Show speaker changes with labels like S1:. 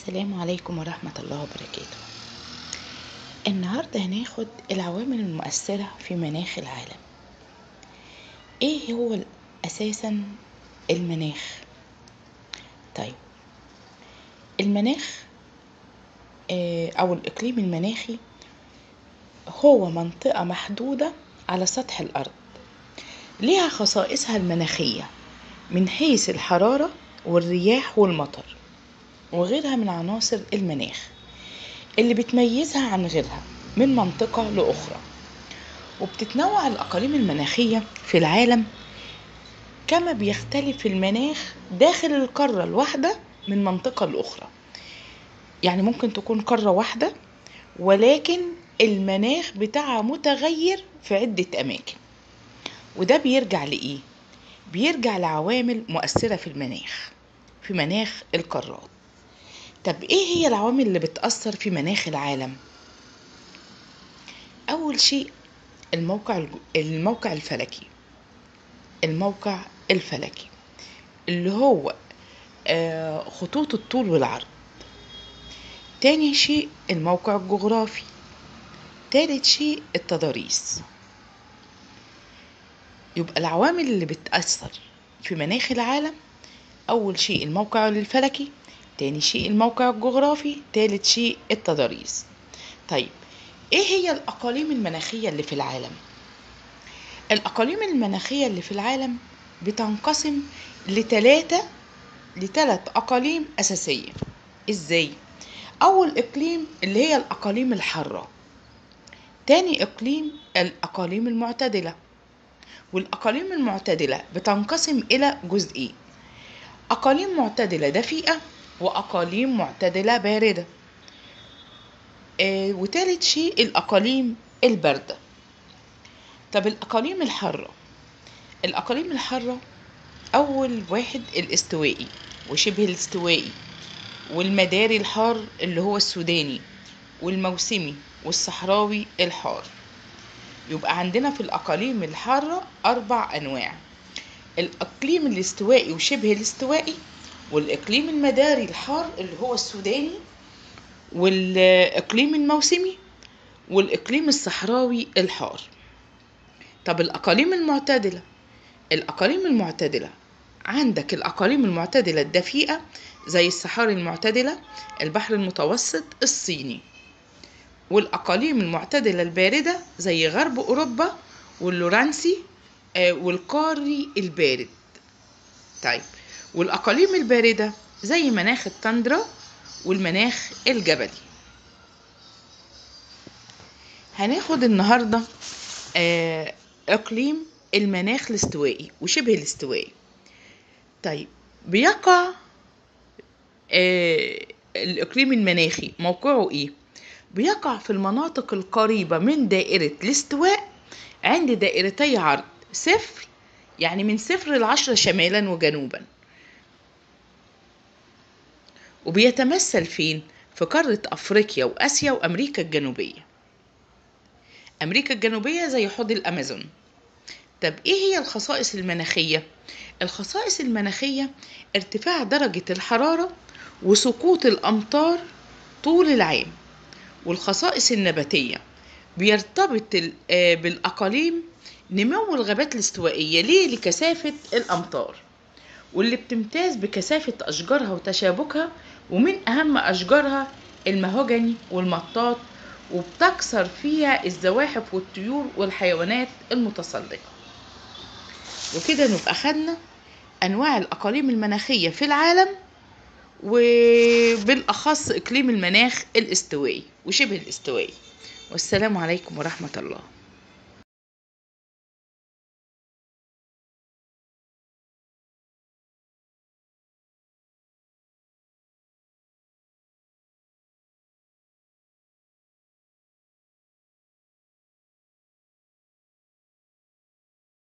S1: السلام عليكم ورحمة الله وبركاته النهاردة هناخد العوامل المؤثرة في مناخ العالم ايه هو اساسا المناخ طيب المناخ آه، او الاقليم المناخي هو منطقة محدودة على سطح الارض ليها خصائصها المناخية من حيث الحرارة والرياح والمطر وغيرها من عناصر المناخ اللي بتميزها عن غيرها من منطقة لأخرى وبتتنوع الأقاليم المناخية في العالم كما بيختلف المناخ داخل القارة الواحدة من منطقة لأخرى يعني ممكن تكون قارة واحدة ولكن المناخ بتاعها متغير في عدة أماكن وده بيرجع لإيه؟ بيرجع لعوامل مؤثرة في المناخ في مناخ القارات طب ايه هي العوامل اللي بتأثر في مناخ العالم اول شيء الموقع الموقع الفلكي الموقع الفلكي اللي هو آه، خطوط الطول والعرض تاني شيء الموقع الجغرافي تالت شيء التضاريس يبقى العوامل اللي بتأثر في مناخ العالم أول شيء الموقع الفلكي تاني شيء الموقع الجغرافي تالت شيء التضاريس طيب ايه هي الأقاليم المناخية اللي في العالم الأقاليم المناخية اللي في العالم بتنقسم لتلاتة لتلات أقاليم أساسية ازاي أول إقليم اللي هي الأقاليم الحارة تاني إقليم الأقاليم المعتدلة والأقاليم المعتدلة بتنقسم إلى جزئين أقاليم معتدلة دفيئة وأقاليم معتدلة باردة آه وتالت شيء الأقاليم الباردة طب الأقاليم الحارة الأقاليم الحارة أول واحد الاستوائي وشبه الاستوائي والمداري الحار اللي هو السوداني والموسمي والصحراوي الحار يبقى عندنا في الأقاليم الحارة أربع أنواع الإقليم الاستوائي وشبه الاستوائي والإقليم المداري الحار اللي هو السوداني والإقليم الموسمي والإقليم الصحراوي الحار طب الأقاليم المعتدلة الأقاليم المعتدلة عندك الأقاليم المعتدلة الدفيئة زي الصحاري المعتدلة البحر المتوسط الصيني والأقاليم المعتدلة الباردة زي غرب أوروبا واللورانسي آه، والقاري البارد طيب والأقاليم الباردة زي مناخ التندرا والمناخ الجبلي هناخد النهاردة آه، إقليم المناخ الاستوائي وشبه الاستوائي طيب بيقع آه، الإقليم المناخي موقعه إيه؟ بيقع في المناطق القريبة من دائرة الاستواء عند دائرتي عرض صفر يعني من صفر لعشرة شمالا وجنوبا وبيتمثل فين؟ في قارة أفريقيا وآسيا وأمريكا الجنوبية أمريكا الجنوبية زي حوض الأمازون طب إيه هي الخصائص المناخية؟ الخصائص المناخية ارتفاع درجة الحرارة وسقوط الأمطار طول العام والخصائص النباتية بيرتبط ال- آه بالأقاليم نمو الغابات الاستوائية ليه لكثافة الأمطار واللي بتمتاز بكثافة أشجارها وتشابكها ومن أهم أشجارها المهوجني والمطاط وبتكثر فيها الزواحف والطيور والحيوانات المتسلقة وكده نبقى خدنا أنواع الأقاليم المناخية في العالم وبالأخص إقليم المناخ الاستوائي وشبه الاستوائي والسلام عليكم ورحمة الله